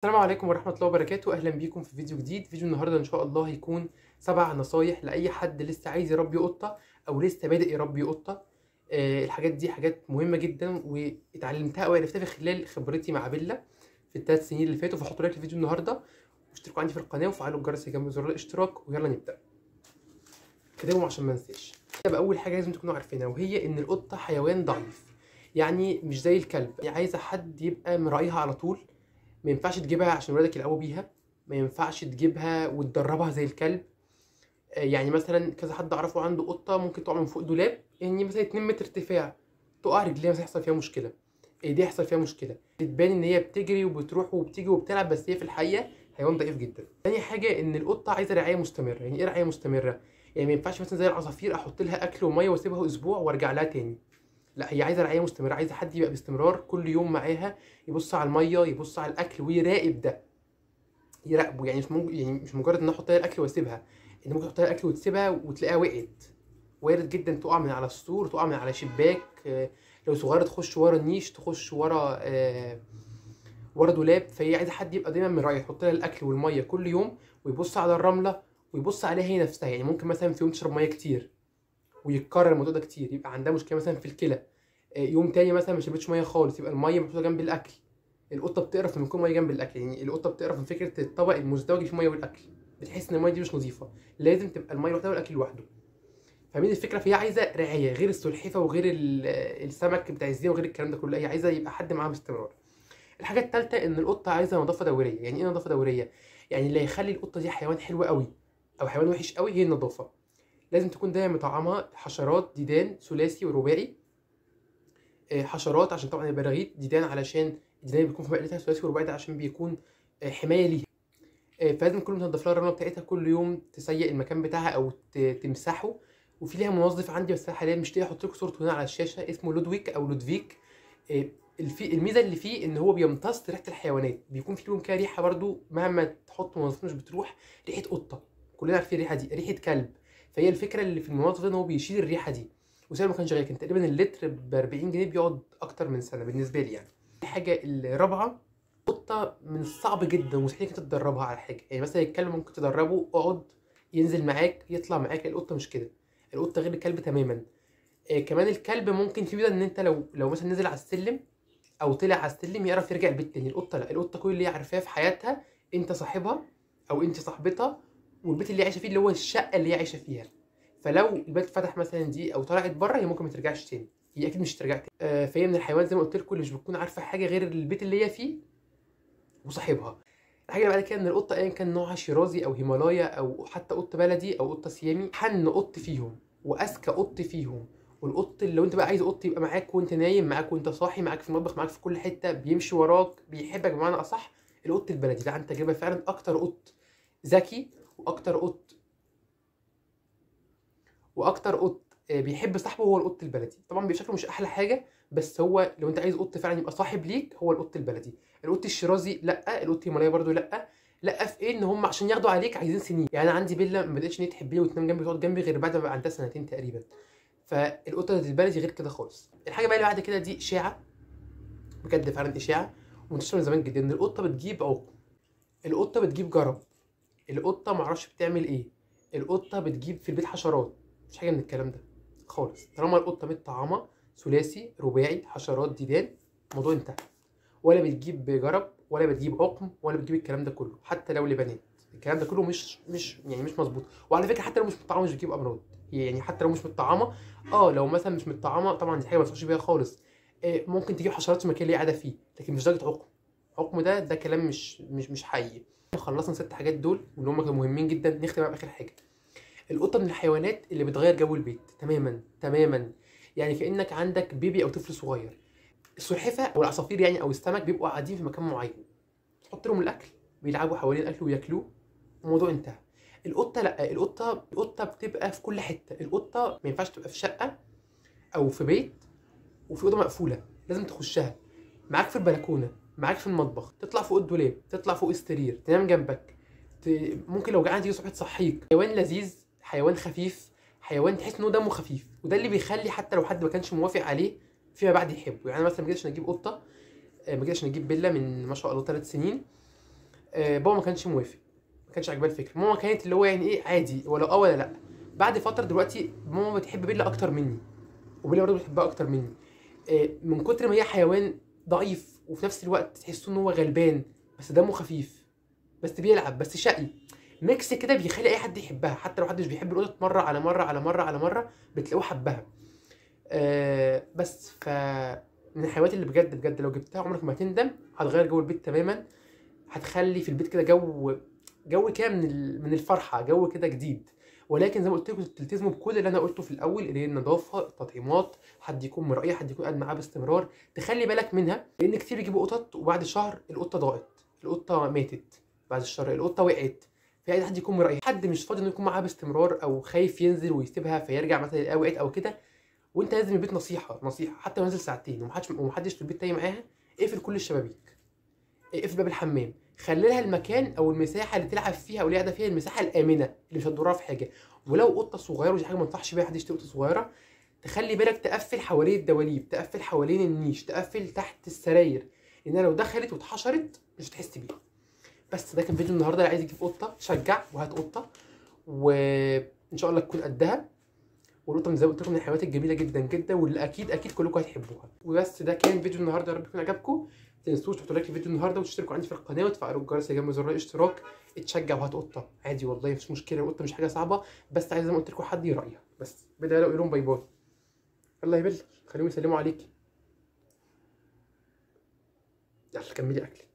السلام عليكم ورحمة الله وبركاته أهلا بيكم في فيديو جديد فيديو النهاردة إن شاء الله هيكون سبع نصايح لأي حد لسه عايز يربي قطة أو لسه بادئ يربي قطة آه الحاجات دي حاجات مهمة جدا واتعلمتها أو عرفتها في خلال خبرتي مع بيلا في الثلاث سنين اللي فاتوا فحطوا لايك الفيديو النهاردة واشتركوا عندي في القناة وفعلوا الجرس اللي جنب زر الاشتراك ويلا نبدأ كتبهم عشان ما انساش يبقى أول حاجة لازم تكونوا عارفينها وهي إن القطة حيوان ضعيف يعني مش زي الكلب يعني عايزة حد يبقى مراعيها على طول ما ينفعش تجيبها عشان ولادك يلعبوا بيها ما ينفعش تجيبها وتدربها زي الكلب آه، يعني مثلا كذا حد اعرفه عنده قطه ممكن تقع من فوق دولاب يعني مثلا 2 متر ارتفاع تقع رجليها مثلا يحصل فيها مشكله ايديها يحصل فيها مشكله تبان ان هي بتجري وبتروح وبتيجي وبتلعب بس هي في الحقيقه حيوان ضعيف جدا تاني حاجه ان القطه عايزه رعايه مستمره يعني ايه رعايه مستمره يعني ما ينفعش مثلا زي العصافير احط لها اكل وميه واسيبها اسبوع وارجع لها تاني لا هي عايزه رعايه مستمره عايزه حد يبقى باستمرار كل يوم معاها يبص على الميه يبص على الاكل ويراقب ده يراقبه يعني مش مج... يعني مش مجرد ان انا احط لها الاكل واسيبها انت ممكن تحط لها الاكل وتسيبها وتلاقيها وقعت وارد جدا تقع من على السور تقع من على شباك آه، لو صغيره تخش ورا النيش تخش ورا آه، ورا دولاب فهي عايزه حد يبقى دايما مراعي يحط لها الاكل والميه كل يوم ويبص على الرمله ويبص عليها هي نفسها يعني ممكن مثلا في يوم تشرب ميه كتير ويتكرر الموضوع ده كتير يبقى عندها مشكله مثلا في الكلى آه، يوم تاني مثلا ما شربتش ميه خالص يبقى الميه محطوطه جنب الاكل القطه بتقرف لما يكون ميه جنب الاكل يعني القطه بتقرف من فكره الطبق المزدوج اللي فيه ميه والاكل بتحس ان الميه دي مش نظيفه لازم تبقى الميه لوحدها والاكل لوحده فاهمين الفكره فهي عايزه رعايه غير السلحفه وغير ال- السمك بتاع الزينه وغير الكلام ده كله هي عايزه يبقى حد معاها باستمرار الحاجه الثالثه ان القطه عايزه نظافه دوريه يعني ايه نظافه دوريه يعني اللي هيخلي القطه دي حيوان حلو قوي او حيوان وحش قوي هي النظافه لازم تكون دايما مطعمها حشرات ديدان ثلاثي ورباعي آه، حشرات عشان طبعا البراغيث ديدان علشان الديدان بيكون في مقلتها ثلاثي ورباعي ده عشان بيكون آه، حمايه ليها آه، فلازم كل يوم تنضف لها الرمله بتاعتها كل يوم تسيق المكان بتاعها او ت- تمسحه وفي ليها منظف عندي بس أنا حاليا مش لاقي احط لكم صورته هنا على الشاشه اسمه لودويك او لودفيك آه، الفي الميزه اللي فيه ان هو بيمتص ريحه الحيوانات بيكون في لهم كده ريحه برضو مهما تحط منظف مش بتروح ريحه قطه كلنا عارفين الريحه دي ريحه كلب فهي الفكره اللي في المنظف ده ان هو بيشيل الريحه دي وسعره ما كانش غالي كان تقريبا اللتر ب 40 جنيه بيقعد اكتر من سنه بالنسبه لي يعني الحاجه الرابعه قطه من الصعب جدا ومستحيل انك تدربها على حاجه يعني مثلا الكلب ممكن تدربه اقعد ينزل معاك يطلع معاك القطه مش كده القطه غير الكلب تماما آه كمان الكلب ممكن في ميزه ان انت لو لو مثلا نزل على السلم او طلع على السلم يعرف يرجع البيت تاني القطه لا القطه كل اللي هي عارفاه في حياتها انت صاحبها او انت صاحبتها والبيت اللي هي عايشه فيه اللي هو الشقه اللي هي عايشه فيها فلو الباب فتح مثلا دي او طلعت بره هي ممكن ما ترجعش تاني هي اكيد مش هترجع تاني آه فهي من الحيوانات زي ما قلت لكم اللي مش بتكون عارفه حاجه غير البيت اللي هي فيه وصاحبها الحاجه اللي بعد كده ان القطه ايا كان نوعها شيرازي او هيمالايا او حتى قط بلدي او قطه سيامي حن قط فيهم واذكى قط فيهم والقط اللي لو انت بقى عايز قط يبقى معاك وانت نايم معاك وانت صاحي معاك في المطبخ معاك في كل حته بيمشي وراك بيحبك بمعنى اصح القط البلدي ده عن تجربه فعلا اكتر قط ذكي واكتر قط واكتر قط آه، بيحب صاحبه هو القط البلدي طبعا بيبقى شكله مش احلى حاجه بس هو لو انت عايز قط فعلا يبقى صاحب ليك هو القط البلدي القط الشيرازي لا القط الهيمالايا برضو لا لا في ايه ان هم عشان ياخدوا عليك عايزين سنين يعني انا عندي بيلا ما بداتش ان هي تحبني وتنام جنبي وتقعد جنبي غير بعد ما بقى عندها سنتين تقريبا فالقطه البلدي غير كده خالص الحاجه بقى اللي بعد كده دي اشاعه بجد فعلا اشاعه ومنتشره من زمان جدا ان القطه بتجيب عقم القطه بتجيب جرب القطه معرفش بتعمل ايه القطه بتجيب في البيت حشرات مش حاجه من الكلام ده خالص طالما القطه متطعمه ثلاثي رباعي حشرات ديدان الموضوع انتهى ولا بتجيب جرب ولا بتجيب عقم ولا بتجيب الكلام ده كله حتى لو لبنات الكلام ده كله مش مش يعني مش مظبوط وعلى فكره حتى لو مش متطعمه مش بتجيب امراض هي يعني حتى لو مش متطعمه اه لو مثلا مش متطعمه طبعا دي حاجه ما تنصحش بيها خالص آه ممكن تجيب حشرات في المكان اللي هي قاعده فيه لكن مش درجه عقم عقم ده ده كلام مش مش مش حقيقي خلصنا الست حاجات دول واللي هم كانوا مهمين جدا نختم بقى باخر حاجه القطه من الحيوانات اللي بتغير جو البيت تماما تماما يعني كانك عندك بيبي او طفل صغير السلحفه او العصافير يعني او السمك بيبقوا قاعدين في مكان معين تحط لهم الاكل بيلعبوا حوالين الاكل وياكلوه الموضوع انتهى القطه لا القطه القطه بتبقى في كل حته القطه ما ينفعش تبقى في شقه او في بيت وفي اوضه مقفوله لازم تخشها معاك في البلكونه معاك في المطبخ تطلع فوق الدولاب تطلع فوق السرير تنام جنبك ت... ممكن لو جعان تيجي الصبح تصحيك حيوان لذيذ حيوان خفيف حيوان تحس ان هو دمه خفيف وده اللي بيخلي حتى لو حد ما كانش موافق عليه فيما بعد يحبه يعني أنا مثلا ما جيتش نجيب قطه آه، ما جيتش نجيب بيلا من ما شاء الله ثلاث سنين آه بابا ما كانش موافق ما كانش عاجباه الفكره ماما كانت اللي هو يعني ايه عادي ولا اه ولا لا بعد فتره دلوقتي ماما بتحب بيلا اكتر مني وبيلا برضه بتحبها اكتر مني آه من كتر ما هي حيوان ضعيف وفي نفس الوقت تحسه ان هو غلبان بس دمه خفيف بس بيلعب بس شقي ميكس كده بيخلي اي حد يحبها حتى لو حد مش بيحب القطط مره على مره على مره على مره بتلاقوه حبها آه بس ف من الحيوانات اللي بجد بجد لو جبتها عمرك ما هتندم هتغير جو البيت تماما هتخلي في البيت كده جو جو كده من ال- من الفرحه جو كده جديد ولكن زي ما قلت لكم تلتزموا بكل اللي انا قلته في الاول اللي هي النظافه التطعيمات حد يكون مراقيه حد يكون قاعد معاه باستمرار تخلي بالك منها لان كتير بيجيبوا قطط وبعد شهر القطه ضاعت القطه ماتت بعد الشهر القطه وقعت فعايز حد يكون مراقي حد مش فاضي انه يكون معاها باستمرار او خايف ينزل ويسيبها فيرجع مثلا يلاقيها وقعت او كده وانت نازل من البيت نصيحه نصيحه حتى لو نازل ساعتين ومحدش ومحدش في البيت تاني معاها اقفل كل الشبابيك اقفل باب الحمام خلي لها المكان او المساحه اللي تلعب فيها او اللي قاعده فيها المساحه الامنه اللي مش هتضرها في حاجه ولو قطه صغيره ودي حاجه ما انصحش بيها حد يشتري قطه صغيره تخلي بالك تقفل حوالين الدواليب تقفل حوالين النيش تقفل تحت السراير لانها لو دخلت واتحشرت مش هتحس بيها بس ده كان فيديو النهارده اللي عايز يجيب قطه شجع وهات قطه وان شاء الله تكون قدها والقطه زي ما قلت لكم من الحيوانات الجميله جدا جدا واللي اكيد اكيد كلكم هتحبوها وبس ده كان فيديو النهارده يا رب يكون عجبكم ما تنسوش تحطوا لايك للفيديو النهارده وتشتركوا عندي في القناه وتفعلوا الجرس اللي جنب زر الاشتراك اتشجع وهات قطه عادي والله مفيش مشكله القطه مش حاجه صعبه بس عايز زي ما قلت لكم حد يراعيها بس بدأ اقول لهم باي باي الله يبلغ خليهم يسلموا عليك يلا كملي اكلك